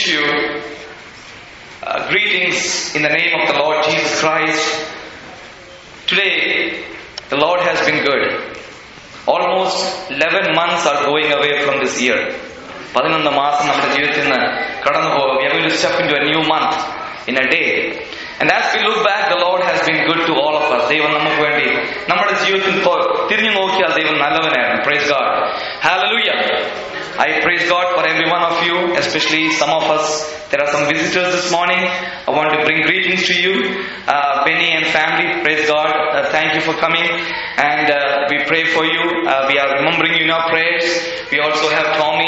you uh, greetings in the name of the Lord Jesus Christ. Today, the Lord has been good. Almost 11 months are going away from this year. പതിനൊന്ന് മാസം നമ്മുടെ ജീവിതത്തിൽ നിന്ന് കടന്നു പോകും We are going to step into a new month in a day. And as we look back, the Lord has been good to all of us. ദൈവം നമുക്ക് വേണ്ടി നമ്മുടെ ജീവിതത്തിൽ ഇപ്പോൾ തിരിഞ്ഞു നോക്കിയാൽ ദൈവം നല്ലവനായിരുന്നു praise God Hallelujah. I praise God for every one of you, especially some of us. There are some visitors this morning. I want to bring greetings to you. Uh, Benny and family, praise God. Uh, thank you for coming. And uh, we pray for you. Uh, we are remembering you in our prayers. We also have Tommy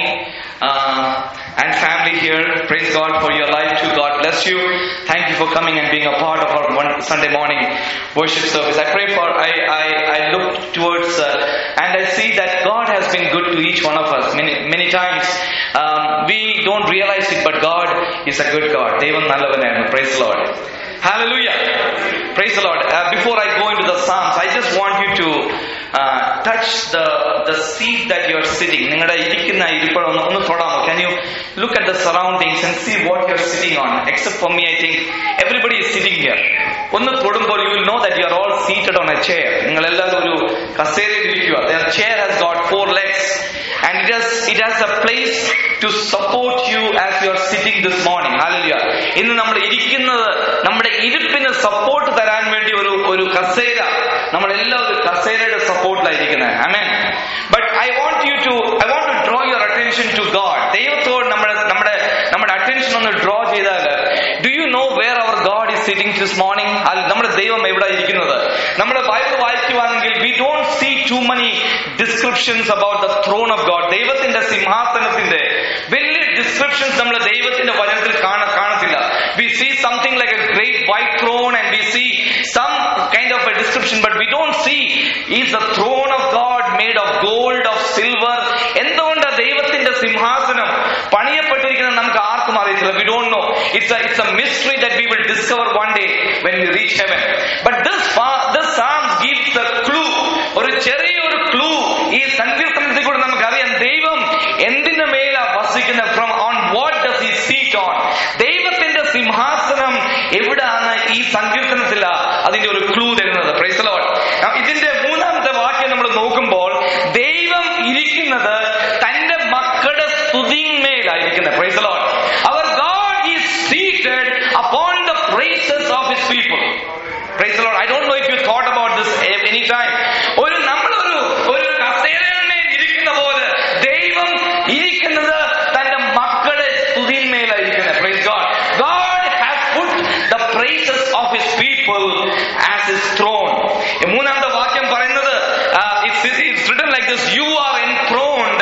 uh, and family here. Praise God for your life too. God bless you. Thank you for coming and being a part of our one Sunday morning worship service. I pray for, I, I, I look towards uh, and I see that God has been good to each one of us many, many times. Um, we don't realize it, but God is a good God. Devan Nalavanayana. Praise the Lord. Hallelujah. Praise the Lord. Uh, before I go into the Psalms, I just want you to uh, touch the, the seat that you are sitting. നിങ്ങളുടെ ഇരിക്കുന്ന ഇരിപ്പിടം ഒന്ന് ഒന്ന് തൊടാമോ Can you look at the surroundings and see what you are sitting on? Except for me, I think everybody is sitting here. ഒന്ന് തൊടുമ്പോൾ you will know that you are all seated on a chair. നിങ്ങൾ എല്ലാവരും ഒരു കസേരയിൽ ഇരിക്കുക. The chair has got four legs and it has it has a place to support you as you are sitting this morning. Hallelujah. ഇന്ന് നമ്മൾ ഇരിക്കുന്നത് നമ്മുടെ ഇരിപ്പിന് support തരാൻ വേണ്ടി ഒരു ഒരു കസേര നമ്മളെല്ലാം ഒരു കസേരയുടെ സപ്പോർട്ടിലായിരിക്കുന്നത് amen but I want you to I want to draw your attention to God ദൈവത്തോട് നമ്മുടെ നമ്മുടെ നമ്മുടെ അറ്റൻഷൻ ഒന്ന് ഡ്രോ ചെയ്താൽ do you know where our God is sitting this morning നമ്മുടെ ദൈവം എവിടെ ഇരിക്കുന്നത് നമ്മുടെ ബൈബിൾ വായിക്കുവാണെങ്കിൽ we don't see too many descriptions about the throne of God ദൈവത്തിന്റെ സിംഹാസനത്തിന്റെ വലിയ ഡിസ്ക്രിപ്ഷൻസ് നമ്മുടെ ദൈവത്തിന്റെ വചനത്തിൽ കാണ കാണത്തില്ല we see something like A great white throne and we see some kind of a description but we don't see is the throne of God made of gold of silver എന്തുകൊണ്ട് ദൈവത്തിന്റെ സിംഹാസനം പണിയപ്പെട്ടിരിക്കുന്നത് നമുക്ക് ആർക്കും അറിയത്തില്ല we don't know it's it's a mystery that we will discover one day when we reach heaven but this this psalms gives a clue ഒരു ചെറിയൊരു clue ഈ സങ്കീർത്തനത്തിൽ കൂടെ നമുക്കറിയാം ദൈവം എന്തിനു മേലാ വസിക്കുന്നത് from on what does he seat on ദൈവത്തിന്റെ സിംഹാസനം എവിടാണ് ഈ സങ്കീർത്തനത്തില അതിന്റെ ഒരു ക്ലൂ തരുന്നത് പ്രൈസ് ലോഡ് ഇതിന്റെ മൂന്നാമത്തെ വാക്യം നമ്മൾ നോക്കുമ്പോൾ ദൈവം ഇരിക്കുന്നത് തന്റെ മക്കളുടെ സ്തുതിന്മേലായിരിക്കുന്നത് praise Lord our God is seated upon the praises of his people praise Lord I don't know if you thought about this any time ഒരു നമ്മളൊരു ഒരു കസേരമേൽ ഇരിക്കുന്ന പോലെ ദൈവം ഇരിക്കുന്നത് തന്റെ മക്കളുടെ സ്തുതിന്മേലായിരിക്കുന്നത് praise God God has put the praises of his people as his throne മൂന്നാമത്തെ വാക്യം പറയുന്നത് it's written like this you are enthroned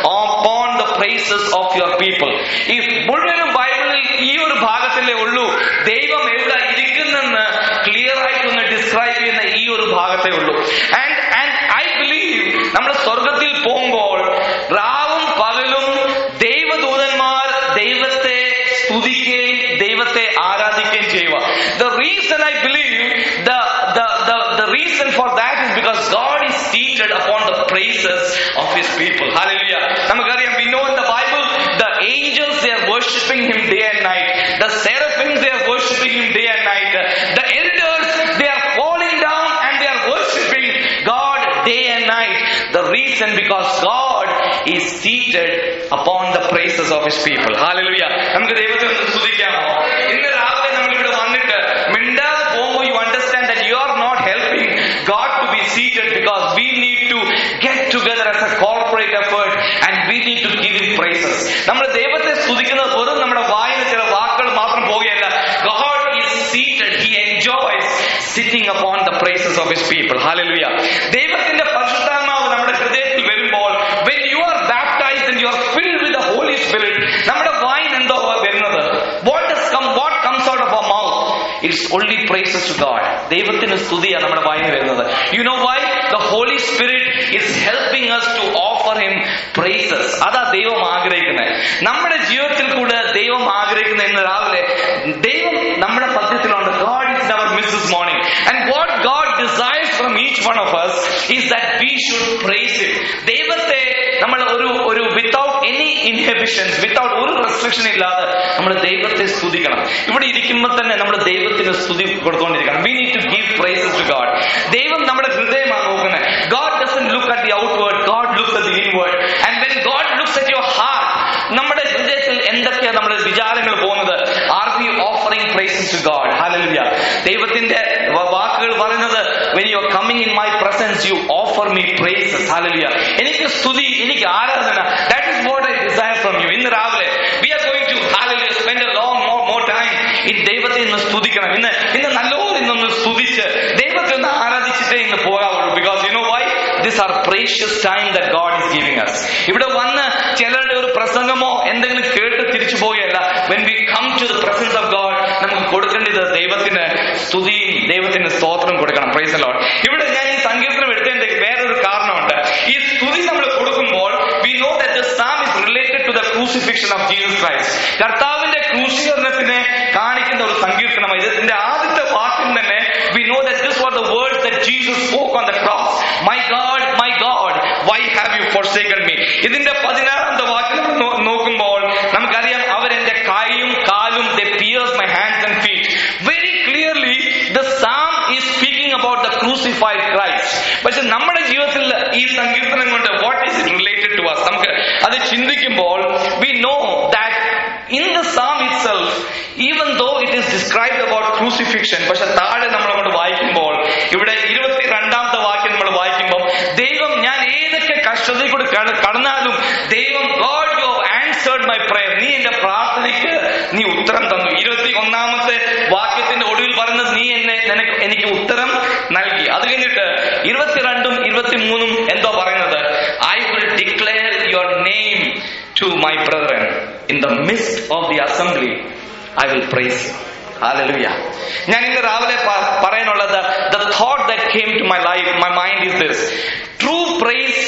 on the praises of your people ഈ മുഴുവനും ബൈബിളിൽ ഈ ഒരു ഭാഗത്തിലേ ഉള്ളൂ ദൈവം എവിടെ ഇരിക്കുന്നെന്ന് ക്ലിയർ ആയിട്ടൊന്ന് ഡിസ്ക്രൈബ് ചെയ്യുന്ന ഈ ഒരു ഭാഗത്തേ ഉള്ളൂ ആൻഡ് ആൻഡ് ഐ ബിലീവ് നമ്മൾ സ്വർഗത്തിൽ പോകുമ്പോൾ രാവും പകലും ദൈവദൂതന്മാർ ദൈവത്തെ സ്തുതിക്കുകയും ദൈവത്തെ ആരാധിക്കുകയും ചെയ്യുക the reason I believe the the reason for that is because God is seated upon the praises of His people. Hallelujah. നമുക്കറിയാം we know in the Bible the angels they are worshipping Him day and night. The seraphims they are worshipping Him day and night. The elders they are falling down and they are worshipping God day and night. The reason because God is seated upon the praises of His people. Hallelujah. നമുക്ക് ദൈവത്തെ ഒന്ന് സ്തുതിക്കാമോ ഇന്ന് രാവിലെ നമ്മൾ ഇവിടെ വന്നിട്ട് മിണ്ടാതെ പോകുമ്പോൾ you understand that you are not helping God to be seated because we need to get together as a corporate effort and we need to give in praises നമ്മൾ ദൈവത്തെ സ്തുതിക്കുന്നത് വെറും നമ്മുടെ വായിലെ ചില വാക്കുകൾ മാത്രം പോവുകയല്ല God is seated he enjoys sitting upon the praises of his people hallelujah ദൈവത്തിന്റെ പരിശുദ്ധാത്മാവ് നമ്മുടെ ഹൃദയത്തിൽ വരുമ്പോൾ when you are baptized and you are filled with the Holy Spirit നമ്മുടെ വായിന് എന്തോ വരുന്നത് what does come what comes out of our mouth it's only praises to God ദൈവത്തിന് സ്തുതിയാണ് നമ്മുടെ വായിന് വരുന്നത് you know why the Holy Spirit is helping us to offer him praises അതാ ദൈവം ആഗ്രഹിക്കുന്നത് നമ്മുടെ ജീവിതത്തിൽ കൂടെ ദൈവം ആഗ്രഹിക്കുന്ന ഇന്ന് രാവിലെ ദൈവം നമ്മുടെ പദ്യത്തിലുണ്ട് God is our misses morning and what God desires from each one of us is that we should praise him ദൈവത്തെ നമ്മൾ ഒരു ഒരു വിത്തൗട്ട് എനി ഇൻഹിബിഷൻസ് വിത്തൗട്ട് ഒരു റെസ്ട്രിക്ഷൻ ഇല്ലാതെ നമ്മൾ ദൈവത്തെ സ്തുതിക്കണം ഇവിടെ ഇരിക്കുമ്പോൾ തന്നെ നമ്മൾ ദൈവത്തിന് സ്തുതി കൊടുത്തുകൊണ്ടിരിക്കണം we need to give praises to God ദൈവം നമ്മുടെ ഹൃദയമാണ് നോക്കുന്നത് God doesn't look at the outward God look at the inward and when God looks at your heart നമ്മുടെ ഹൃദയത്തിൽ എന്തൊക്കെയാ നമ്മുടെ വിചാരങ്ങൾ പോകുന്നത് are we offering praises to God hallelujah ദൈവത്തിന്റെ വ- വാക്കുകൾ പറയുന്നത് when you are coming in my presence you offer me praises hallelujah എനിക്ക് സ്തുതി എനിക്ക് ആരാധന that is what I desire from you ഇന്ന് രാവിലെ we are going to hallelujah spend a long more more time ഈ ദൈവത്തെ ഇന്ന് സ്തുതിക്കണം ഇന്ന് ഇന്ന് നല്ലോണം ഇന്നൊന്ന് സ്തുതിച്ച് ദൈവത്തെ ഒന്ന് ആരാധിച്ചിട്ടേ ഇന്ന് പോകാവുള്ളൂ because you know why this are precious time that God is giving us ഇവിടെ വന്ന് ചിലരുടെ ഒരു പ്രസംഗമോ എന്തെങ്കിലും കേട്ട് തിരിച്ചു പോവുകയല്ല when we come to the presence of God നമുക്ക് കൊടുക്കേണ്ടത് ദൈവത്തിന് സ്തുതിയും ദൈവത്തിന് സ്തോത്രം കൊടുക്കണം പ്രൈസ് ലോഡ് ഇവിടെ ഞാൻ ഈ സങ്കീർത്തനം എടുത്തതിന്റെ വേറൊരു കാരണമുണ്ട് ഈ സ്തുതി നമ്മൾ കൊടുക്കുമ്പോൾ we know that the psalm is related to the crucifixion of Jesus Christ കർത്താവിന്റെ ക്രൂശീകരണത്തിനെ കാണിക്കുന്ന ഒരു സങ്കീർത്തനമാണ് ഇതിന്റെ ആദ്യത്തെ വാക്യം തന്നെ we know that this was the word that Jesus spoke on the cross my God my God why have you forsaken me ഇതിന്റെ പതിനാറാമത്തെ വാക്യം നമ്മൾ നോ- നോക്കുമ്പോൾ നമുക്കറിയാം അവരെന്റെ കൈയും കാലും the pierce my hands and feet very clearly the psalm is speaking about the crucified Christ പക്ഷെ നമ്മുടെ ജീവിതത്തിൽ ഈ സങ്കീർത്തനം കൊണ്ട് what is it related to us നമുക്ക് അത് ചിന്തിക്കുമ്പോൾ we know that in the psalm itself even though it is described about crucifixion പക്ഷെ താഴെ നമ്മൾ അങ്ങോട്ട് വായിക്കുമ്പോൾ ഇവിടെ ഇരുപത്തി രണ്ടാമത്തെ വാക്യം നമ്മൾ വായിക്കുമ്പോൾ ദൈവം ഞാൻ ഏതൊക്കെ കഷ്ടതയിൽ കൂടി കട- കടന്നാലും ദൈവം God you answered my prayer നീ എന്റെ പ്രാർത്ഥനയ്ക്ക് നീ ഉത്തരം തന്നു ഇരുപത്തി ഒന്നാമത്തെ വാക്യത്തിന്റെ ഒടുവിൽ പറയുന്നത് നീ എന്നെ നിനക്ക് എനിക്ക് ഉത്തരം നൽകി അത് കഴിഞ്ഞിട്ട് ഇരുപത്തിരണ്ടും ഇരുപത്തിമൂന്നും എന്തോ പറയുന്നത് I will declare your name to my brethren in the midst of the assembly I will praise you Hallelujah. ഞാൻ ഇന്ന് രാവിലെ പ- പറയാനുള്ളത് the thought that came to my life my mind is this true praise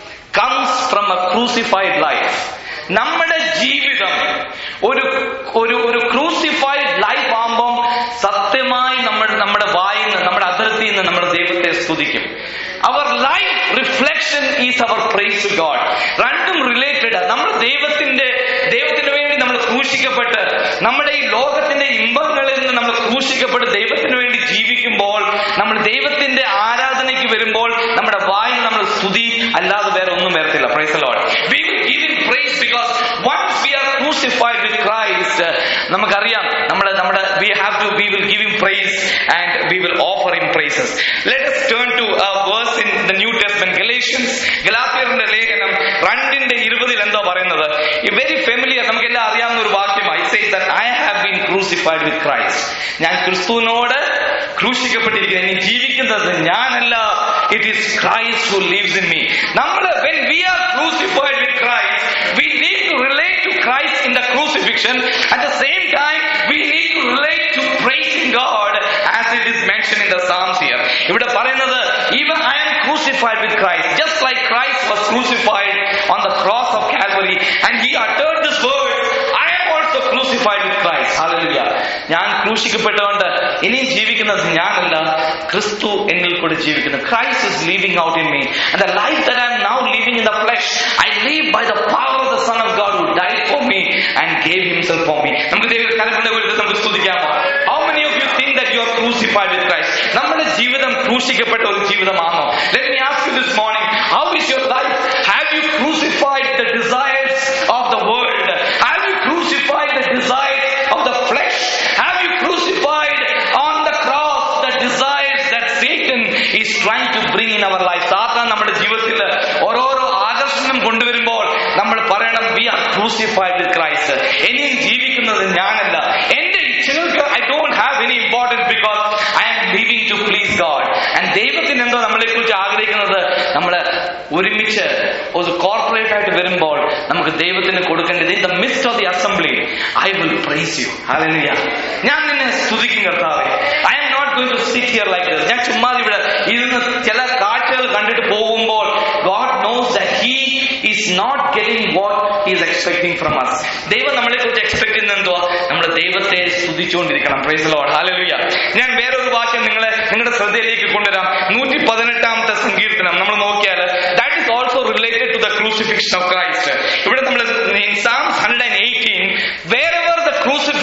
comes from a crucified life നമ്മുടെ ജീവിതം ഒരു ഒരു ഒരു ക്രൂസിഫൈഡ് ലൈഫ് ആകുമ്പം സത്യമായി നമ്മൾ നമ്മുടെ വായിൽ നിന്ന് നമ്മുടെ അതിർത്തിയിൽ നിന്ന് നമ്മുടെ ദൈവത്തെ സ്തുതിക്കും our life reflection is our praise God രണ്ടും റിലേറ്റഡ് നമ്മൾ ദൈവത്തിന്റെ ദൈവത്തിന് വേണ്ടി നമ്മൾ ക്രൂശിക്കപ്പെട്ട് നമ്മുടെ ഈ ലോകത്തിന്റെ ഇമ്പങ്ങളിൽ നിന്ന് നമ്മൾ ക്രൂശിക്കപ്പെട്ട് ദൈവത്തിന് വേണ്ടി ജീവിക്കുമ്പോൾ നമ്മൾ ദൈവത്തിന്റെ ആരാധനയ്ക്ക് വരുമ്പോൾ നമ്മുടെ വായിൽ നമ്മൾ സ്തുതി അല്ലാതെ വേറെ ഒന്നും വരത്തില്ല praise Lord we will give in praise because once we are crucified with Christ നമുക്കറിയാം നമ്മുടെ നമ്മുടെ we have to we will give in praise and we will offer in praises let us turn to a verse in the new testament galatians ഗലാത്യറിന്റെ ലേഖനം രണ്ടിന്റെ ഇരുപതിൽ എന്തോ പറയുന്നത് very familiar നമുക്കെല്ലാം അറിയാവുന്ന ഒരു വാക്യമായി It says that I have been crucified with Christ ഞാൻ ക്രിസ്തുവിനോട് ക്രൂശിക്കപ്പെട്ടിരിക്കുന്നു ഇനി ജീവിക്കുന്നത് ഞാനല്ല it is Christ who lives in me നമ്മൾ when we are crucified with Christ we need to relate to Christ in the crucifixion at the same time we need to relate to praising God as it is mentioned in the Psalms here ഇവിടെ പറയുന്നത് even I am crucified with Christ just like Christ was crucified on the cross of Calvary and he uttered this word I am also crucified with Christ hallelujah ഞാൻ ക്രൂശിക്കപ്പെട്ടുകൊണ്ട് ഇനിയും ജീവിക്കുന്നത് ഞാനല്ല ക്രിസ്തു എന്നിൽ കൂടെ ജീവിക്കുന്നു Christ is living out in me and the life that I am now living in the flesh I live by the power of the Son of God who died for me and gave himself for me നമുക്ക് ദൈവ കലപ്പിന്റെ വീട്ടിൽ നമുക്ക് സ്തുതിക്കാമോ how many of you think that you are crucified with Christ നമ്മുടെ ജീവിതം ക്രൂശിക്കപ്പെട്ട ഒരു ജീവിതമാണോ let me ask you this morning how is your life have you crucified the desires of the world have you crucified the desires of the flesh have you crucified on the cross the desires that Satan is trying to bring in our life സാത്താൻ നമ്മുടെ ജീവിതത്തിൽ ഓരോരോ ആകർഷണം കൊണ്ടുവരുമ്പോൾ നമ്മൾ പറയണം we are crucified with Christ ഇനിയും ജീവിക്കുന്നത് ഞാനല്ല എന്റെ ഇച്ഛകൾക്ക് I don't have any importance because I am living to please God and ദൈവത്തിന് എന്തോ നമ്മളെ കുറിച്ച് ആഗ്രഹിക്കുന്നത് നമ്മൾ ഒരുമിച്ച് ഒരു കോർപ്പറേറ്റ് ആയിട്ട് വരുമ്പോൾ നമുക്ക് ദൈവത്തിന് കൊടുക്കേണ്ടത് in the midst of the assembly I will praise you hallelujah ഞാൻ നിന്നെ സ്തുതിക്കും കർത്താവേ I am not going to sit here like this ഞാൻ ചുമ്മാ ഇവിടെ ഇരുന്ന് ചില കാഴ്ചകൾ കണ്ടിട്ട് പോകുമ്പോൾ God knows that he is not getting what is expecting from us ദൈവം നമ്മളെ കുറിച്ച് എക്സ്പെക്ട് ചെയ്യുന്നത് എന്തുവാ നമ്മൾ ദൈവത്തെ സ്തുതിച്ചുകൊണ്ടിരിക്കണം പ്രൈസ് ലോഡ് ഹാലലുയ ഞാൻ വേറൊരു വാക്യം നിങ്ങളെ നിങ്ങളുടെ ശ്രദ്ധയിലേക്ക് കൊണ്ടുവരാം നൂറ്റി പതിനെട്ടാമത്തെ സങ്കീർത്തനം നമ്മൾ നോക്കിയാൽ that is also related to the crucifixion of Christ ഇവിടെ നമ്മൾ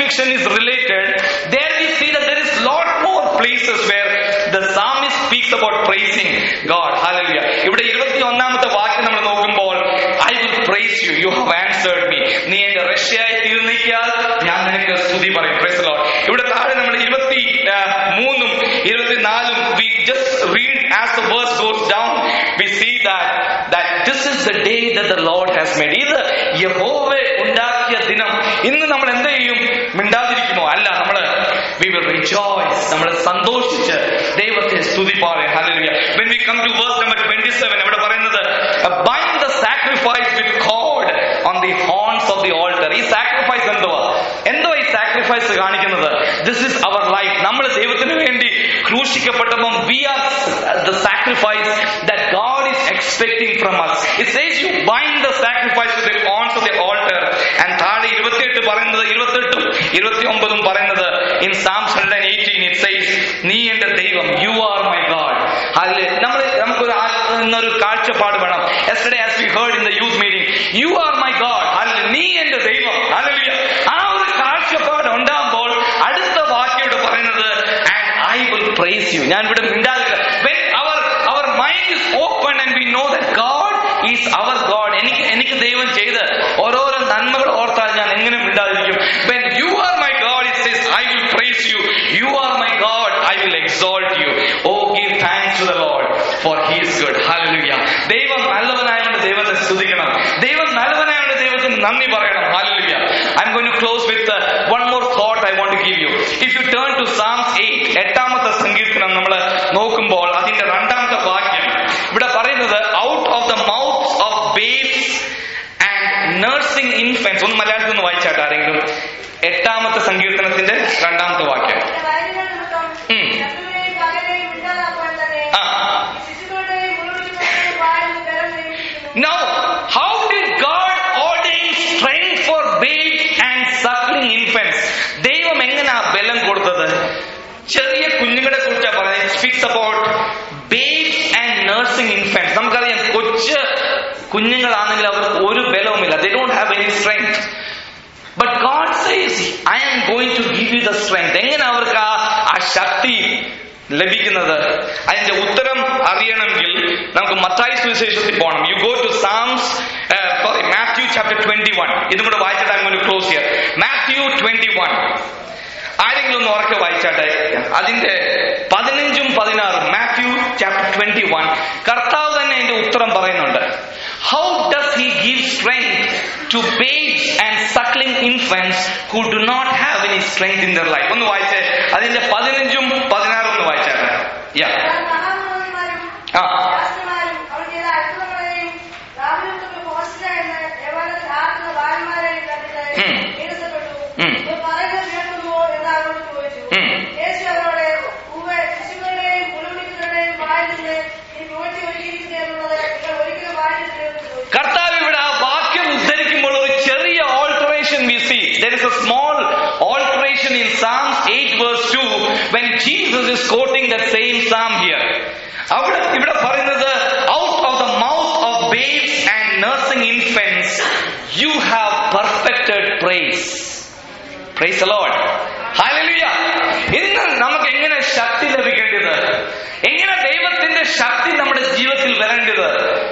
crucifixion is related, there we see that there is lot more places where the psalmist speaks about praising God. Hallelujah. ഇവിടെ ഇരുപത്തി ഒന്നാമത്തെ വാക്യം നമ്മൾ നോക്കുമ്പോൾ I will praise you you have answered me നീ എന്റെ റഷ്യയായി തീർന്നിക്കാൽ ഞാൻ നിനക്ക് സ്തുതി പറയും പ്രൈസ് ലോർഡ് ഇവിടെ താഴെ നമ്മൾ ഇരുപത്തി ആ, മൂന്നും ഇരുപത്തിനാലും we just read as the verse goes down we see that that this is the day that the Lord has made ഇത് യഹോവ ഉണ്ടാക്കിയ ദിനം ഇന്ന് നമ്മൾ എന്ത് ചെയ്യും മിണ്ടാതിരിക്കുമോ അല്ല നമ്മള് വി വിൽ റിജോയ്സ് നമ്മൾ സന്തോഷിച്ച് ദൈവത്തെ സ്തുതിപ്പാറെ hallelujah when we come to verse number 27 ഇവിടെ പറയുന്നത് bind the sacrifice with cord on the horns of the altar ഈ സാക്രിഫൈസ് എന്തുവാ എന്തോ ഈ സാക്രിഫൈസ് കാണിക്കുന്നത് ദിസ് ഇസ് അവർ ലൈഫ് നമ്മൾ ദൈവത്തിന് വേണ്ടി ക്രൂശിക്കപ്പെട്ടപ്പം we are the sacrifice that God is expecting from us it says you bind the sacrifice with the horns of the altar and താഴെ ഇരുപത്തിയെട്ട് പറയുന്നത് ഇരുപത്തെട്ടും ഇരുപത്തി ഒമ്പതും പറയുന്നത് in Psalms hundred eighteen it says നീ എന്റെ ദൈവം യു ആർ മൈ ഗാഡ് അതിൽ നമ്മൾ നമുക്കൊരു ആ- എന്നൊരു കാഴ്ചപ്പാട് വേണം yesterday as we heard in the youth meeting you are my God അതിൽ നീ എന്റെ ദൈവം ഹല്ലേലൂയ ആ ഒരു കാഴ്ചപ്പാട് ഉണ്ടാകുമ്പോൾ അടുത്ത വാക്യോട് പറയുന്നത് and I will praise you ഞാൻ ഇവിടെ മിണ്ടാതില്ല when our our mind is open and we know that God is our God എനിക്ക് എനിക്ക് ദൈവം ചെയ്ത് ഓരോരോ നന്മകൾ ഓർത്താൽ ഞാൻ എങ്ങനെ മിണ്ടാതിരിക്കും when you are my God it says I will praise you you are my God I will exalt you oh give thanks to the Lord for he is good hallelujah ദൈവം നല്ലവനായതുകൊണ്ട് ദൈവത്തെ സ്തുതിക്കണം ദൈവം നല്ലവനായതുകൊണ്ട് ദൈവത്തിന് നന്ദി പറയണം hallelujah I'm going to close with uh, one more thought I want to give you if you turn to Psalms 8 എട്ടാമത്തെ സങ്കീർത്തനം നമ്മൾ നോക്കുമ്പോൾ അതിന്റെ രണ്ടാമത്തെ വാക്യം ഇവിടെ പറയുന്നത് out of the mouth of babes and nursing infants ഒന്ന് മലയാളത്തിൽ നിന്ന് വായിച്ചാട്ടെ ആരെങ്കിലും എട്ടാമത്തെ സങ്കീർത്തനത്തിന്റെ രണ്ടാമത്തെ വാക്യം എന്റെ വയലുകൾ നിമിത്തം ഉം. ശത്രുവിനെയും പകനെയും ഇല്ലാതാക്കുവാൻ തന്നെ ആ ഈ ശിശുക്കളുടെയും മുഴുവൻ വായിൽ ബലം നിയമിക്കുന്നു Now, how did God ordain strength for babes and suckling infants? ദൈവം എങ്ങനെയാ ബലം കൊടുത്തത് ചെറിയ കുഞ്ഞുങ്ങളെ കുറിച്ചാണ് പറയുന്നത് speaks about babes and nursing infants നമുക്കറിയാം കൊച്ചു കുഞ്ഞുങ്ങളാണെങ്കിൽ അവർക്ക് ഒരു ബലവുമില്ല they don't have any strength but God says I am going to give you the strength എങ്ങനെ അവർക്ക് ആ ആ ശക്തി ലഭിക്കുന്നത് അതിന്റെ ഉത്തരം അറിയണമെങ്കിൽ നമുക്ക് മത്തായി സുവിശേഷത്തിൽ പോകണം you go to Psalms sorry Matthew chapter twenty one ഇതും കൂടെ വായിച്ചിട്ട് അങ്ങനെ ക്ലോസ് ചെയ്യാം മാത്യു ട്വന്റി വൺ ആരെങ്കിലും ഒന്ന് ഉറക്കെ വായിച്ചാട്ടെ അതിന്റെ പതിനഞ്ചും പതിനാറും മാത്യു ചാപ്റ്റർ ട്വന്റി വൺ കർത്താവ് തന്നെ അതിന്റെ ഉത്തരം പറയുന്നുണ്ട് how does he give strength to babes and suckling infants who do not have any strength in their life ഒന്ന് വായിച്ചേ അതിന്റെ പതിനഞ്ചും പതിനാറും ഒന്ന് വായിച്ചാട്ടെ യാ ഞാൻ മഹാമന്ത്രിമാരും ആ. രാഷ്ട്രമാരും അവർ ചെയ്ത അത്ഭുതങ്ങളെയും രാവിലെ പോസ്റ്റില എന്ന് ദേവാലയത്തിൽ ആർക്കുന്ന ബാലന്മാരെയും കണ്ടിട്ട് ഉം. നിരസപ്പെട്ടു ഉം. ഇത് പറയുന്നത് കേൾക്കുമോ എന്ന് അവരോട് ചോദിച്ചു ഉം. യേശു അവരോട് ഉവ്വ് ശിശുക്കളുടെയും കുളിവിളിക്കുന്നവരുടെയും വായിൽ നിന്ന് ഈ പ്രവൃത്തി ഒരുക്കിയിരിക്കുന്നു എന്നുള്ളത് നിങ്ങൾ ഒരിക്കലും വായിച്ചിട്ടില്ല എന്ന് ചോദിച്ചു കർത്താവ് ഇവിടെ ആ വാക്യം ഉദ്ധരിക്കുമ്പോൾ ഒരു ചെറിയ alteration we see there is a small alteration in Psalms 8 verse 2 when Jesus is quoting that same psalm here അവിടെ ഇവിടെ പറയുന്നത് out of the mouth of babes and nursing infants you have perfected praise praise lord hallelujah ഇന്ന് നമുക്ക് എങ്ങനെ ശക്തി ലഭിക്കേണ്ടത് എങ്ങനെ ദൈവത്തിന്റെ ശക്തി നമ്മുടെ ജീവിതത്തിൽ വരേണ്ടത്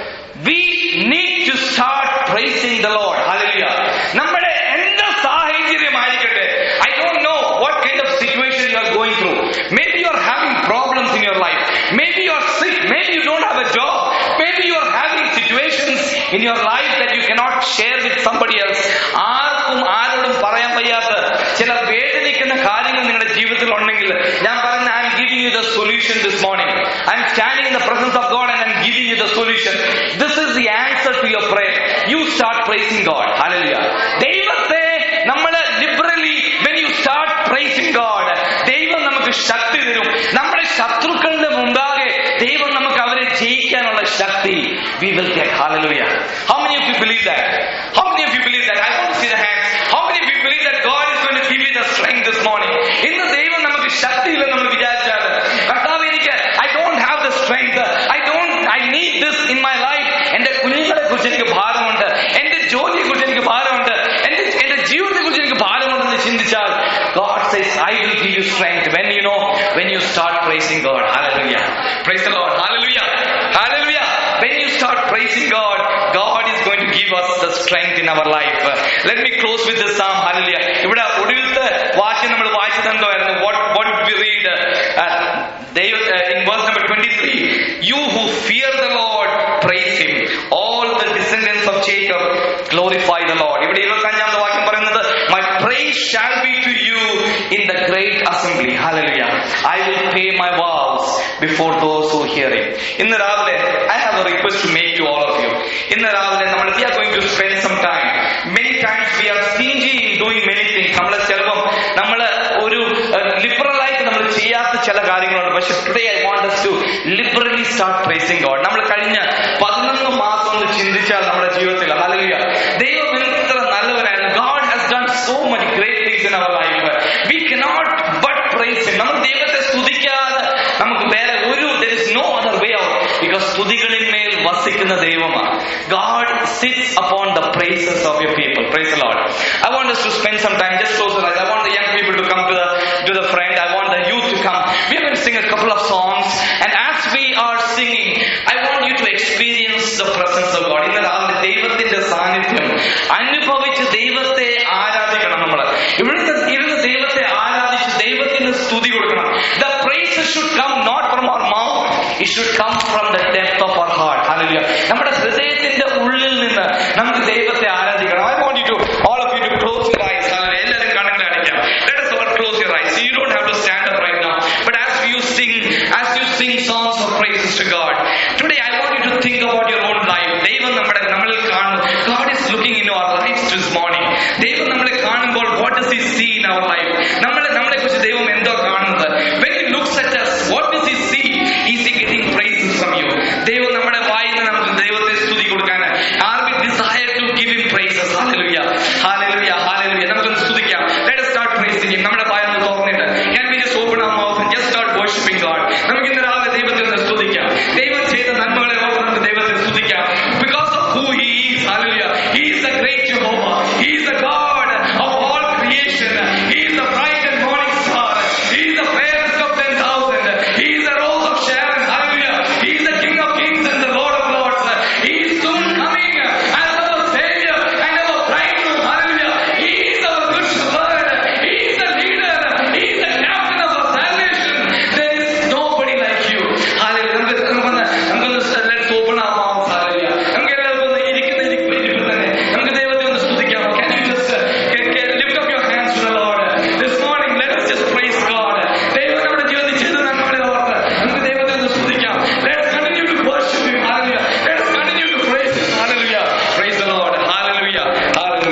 we need to start praising the lord hallelujah നമ്മുടെ എന്ത് സാഹചര്യമായിരിക്കട്ടെ I don't know what kind of situation you are going through maybe you are having problems in your life maybe you are sick maybe you don't have a job maybe you are having situations in your life that you cannot share with somebody else ആർക്കും ആരോടും പറയാൻ വയ്യാത്ത ചില വേദനിക്കുന്ന കാര്യങ്ങൾ നിങ്ങളുടെ ജീവിതത്തിൽ ഉണ്ടെങ്കിൽ ഞാൻ പറയുന്ന I'm giving you the solution this morning I'm standing in the presence of God and I'm giving you the solution this is the answer to your prayer you start praising God hallelujah ദൈവത്തെ നമ്മൾ liberally when you start praising God ദൈവം നമുക്ക് ശക്തി തരും നമ്മുടെ ശത്രുക്കളുടെ മുമ്പാകെ ദൈവം നമുക്ക് അവരെ ജയിക്കാനുള്ള ശക്തി we will get hallelujah how many of you believe that how many of you believe that i want to see the hands how many of you believe that god is going to give you the strength this morning ഇന്ന് ദൈവം നമുക്ക് ശക്തിയില്ല നമ്മൾ വിചാരിച്ചാൽ കർത്താവ് എനിക്ക് I don't have the strength I don't I need this in my life എന്റെ കുഞ്ഞുങ്ങളെ കുറിച്ച് എനിക്ക് ഭാരമുണ്ട് എന്റെ ജോലിയെ കുറിച്ച് എനിക്ക് ഭാരമുണ്ട് എന്റെ എന്റെ ജീവിതത്തെ കുറിച്ച് എനിക്ക് ഭാരമുണ്ടെന്ന് ചിന്തിച്ചാൽ will give you strength when you know when you start praising God. Hallelujah. Praise the Lord. Hallelujah. Hallelujah. When you start praising God, God is going to give us the strength in our life. Let me close with this psalm. Hallelujah. ഇവിടെ ഒടുവിലത്തെ വാക്യം നമ്മൾ വായിച്ചത് എന്തായിരുന്നു what what did we read uh, ദൈവ uh, in verse number 23 you who fear the Lord praise him all the descendants of Jacob glorify the Lord ഇവിടെ ഇരുപത്തഞ്ചാമത്തെ വാക്യം പറയുന്നത് my praise shall be to you in the great assembly hallelujah I will pay my vows before those who hear it ഇന്ന് രാവിലെ I have a request to make to all of you ഇന്ന് രാവിലെ നമ്മൾ we are going to spend some time many times we are stingy in doing many things നമ്മൾ ചിലപ്പം നമ്മൾ ഒരു liberal ആയിട്ട് നമ്മൾ ചെയ്യാത്ത ചില കാര്യങ്ങളുണ്ട് പക്ഷെ today I want us to liberally start praising God നമ്മൾ കഴിഞ്ഞ പതിനൊന്ന് മാസം ഒന്ന് ചിന്തിച്ചാൽ നമ്മുടെ ജീവിതത്തിൽ ഹല്ലേലൂയ ദൈവം എത്ര നല്ലവനായിരുന്നു God has done so many great things in our life we cannot but praise him നമ്മൾ ദൈവത്തെ സ്തുതിക്കാതെ നമുക്ക് വേറെ ഒരു there is no other way out because സ്തുതികളിന്മേൽ വസിക്കുന്ന ദൈവമാണ് God sits upon the praises of your people praise the Lord I want us to spend some time just close your eyes I want the young people to come to the to the front I want the youth to come we are going to sing a couple of songs and as we are singing I want you to experience the presence of God ഇന്ന് രാവിലെ ദൈവത്തിന്റെ സാന്നിധ്യം അനുഭവിച്ച് ദൈവത്തെ ആരാധിക്കണം നമ്മൾ ഇവിടുത്തെ ഇരുന്ന് ദൈവത്തെ ആരാധിച്ച് ദൈവത്തിന് സ്തുതി കൊടുക്കണം the praises should come not from our mouth it should come from the depth of our heart hallelujah നമ്മുടെ ഹൃദയത്തിന്റെ ഉള്ളിൽ നിന്ന് നമുക്ക് ദൈവത്തെ ആരാധിക്കണം I want you to all of you to close your eyes hallelujah എല്ലാവരും കണ്ണുകളെ അടയ്ക്കാം let us all close your eyes you don't have to stand up right now but as you sing as you sing songs of praises to God today I want you to think about your own life ദൈവം നമ്മുടെ നമ്മളിൽ കാണുന്നു God is looking into our lives this morning ദൈവം നമ്മളെ കാണുമ്പോൾ what does he see in our life നമ്മളെ നമ്മളെ കുറിച്ച് ദൈവം എന്തോ കാണുന്നത്